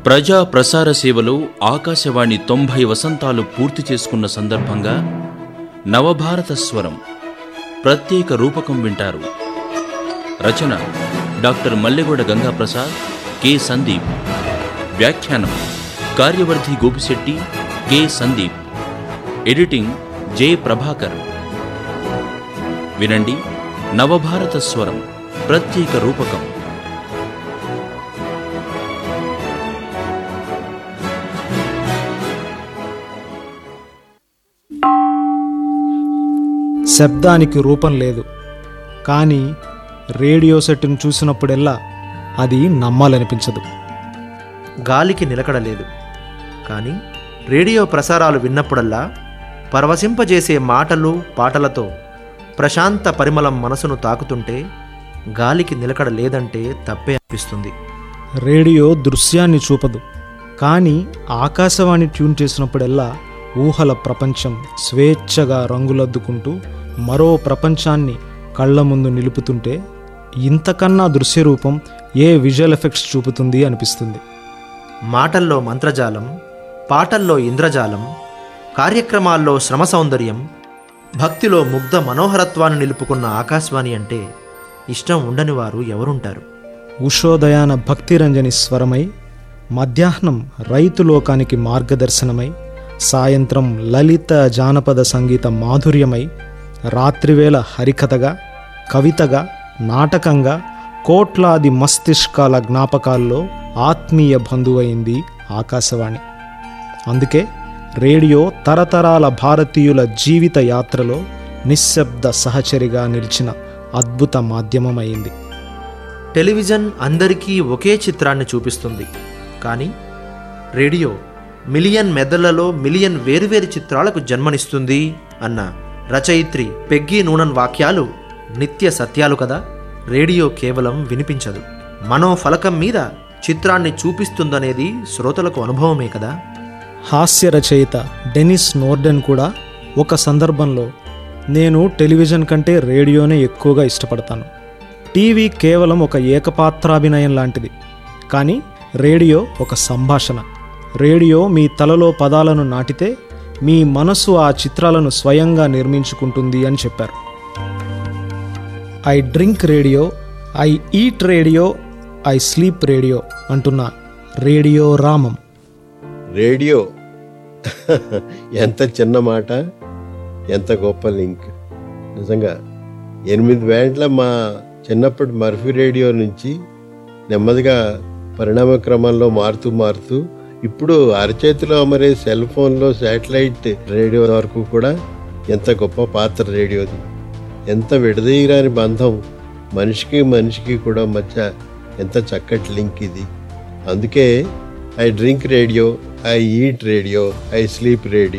ప్రజా ప్రసార సేవలో ఆకాశవాణి తొంభై వసంతాలు పూర్తి చేసుకున్న సందర్భంగా నవభారత స్వరం ప్రత్యేక రూపకం వింటారు రచన డాక్టర్ మల్లెగూడ గంగాప్రసాద్ కె సందీప్ వ్యాఖ్యానం కార్యవర్ధి Gopisetti K Sandeep editing J Prabhakar వినండి నవభారత స్వరం ప్రత్యేక రూపకం శబ్దానికి రూపం లేదు కానీ రేడియో సెట్ను చూసినప్పుడెల్లా అది నమ్మాలనిపించదు గాలికి నిలకడ లేదు కానీ రేడియో ప్రసారాలు విన్నప్పుడల్లా పరవశింపజేసే మాటలు పాటలతో ప్రశాంత పరిమళం మనసును తాకుతుంటే గాలికి నిలకడ లేదంటే తప్పే అనిపిస్తుంది రేడియో దృశ్యాన్ని చూపదు కానీ ఆకాశవాణి ట్యూన్ చేసినప్పుడెల్లా ఊహల ప్రపంచం స్వేచ్ఛగా రంగులద్దుకుంటూ మరో ప్రపంచాన్ని కళ్ళ ముందు నిలుపుతుంటే ఇంతకన్నా దృశ్య రూపం ఏ విజువల్ ఎఫెక్ట్స్ చూపుతుంది అనిపిస్తుంది మాటల్లో మంత్రజాలం పాటల్లో ఇంద్రజాలం కార్యక్రమాల్లో శ్రమ సౌందర్యం భక్తిలో ముగ్ధ మనోహరత్వాన్ని నిలుపుకున్న ఆకాశవాణి అంటే ఇష్టం ఉండని వారు ఎవరుంటారు ఉషోదయాన భక్తిరంజని స్వరమై మధ్యాహ్నం రైతు లోకానికి మార్గదర్శనమై సాయంత్రం లలిత జానపద సంగీత మాధుర్యమై రాత్రివేళ హరికథగా కవితగా నాటకంగా కోట్లాది మస్తిష్కాల జ్ఞాపకాల్లో ఆత్మీయ బంధువైంది ఆకాశవాణి అందుకే రేడియో తరతరాల భారతీయుల జీవిత యాత్రలో నిశ్శబ్ద సహచరిగా నిలిచిన అద్భుత మాధ్యమమైంది టెలివిజన్ అందరికీ ఒకే చిత్రాన్ని చూపిస్తుంది కానీ రేడియో మిలియన్ మెదళ్లలో మిలియన్ వేరువేరు చిత్రాలకు జన్మనిస్తుంది అన్న రచయిత్రి పెగ్గీ నూనన్ వాక్యాలు నిత్య సత్యాలు కదా రేడియో కేవలం వినిపించదు మనోఫలకం మీద చిత్రాన్ని చూపిస్తుందనేది శ్రోతలకు అనుభవమే కదా హాస్య రచయిత డెనిస్ నోర్డెన్ కూడా ఒక సందర్భంలో నేను టెలివిజన్ కంటే రేడియోనే ఎక్కువగా ఇష్టపడతాను టీవీ కేవలం ఒక ఏకపాత్రాభినయం లాంటిది కానీ రేడియో ఒక సంభాషణ రేడియో మీ తలలో పదాలను నాటితే మీ మనసు ఆ చిత్రాలను స్వయంగా నిర్మించుకుంటుంది అని చెప్పారు I drink radio I eat radio I sleep radio అంటున్న రేడియో రామం రేడియో ఎంత చిన్న మాట ఎంత గొప్ప లింక్ నిజంగా ఎనిమిది వేండ్ల మా చిన్నప్పటి మర్ఫీ రేడియో నుంచి నెమ్మదిగా పరిణామ క్రమంలో మారుతూ మారుతూ ఇప్పుడు అరచేతిలో అమరే సెల్ ఫోన్లో శాటిలైట్ రేడియో వరకు కూడా ఎంత గొప్ప పాత్ర రేడియోది ఎంత విడదీయరాని బంధం మనిషికి మనిషికి కూడా మధ్య ఎంత చక్కటి లింక్ ఇది అందుకే I drink radio I eat radio I sleep radio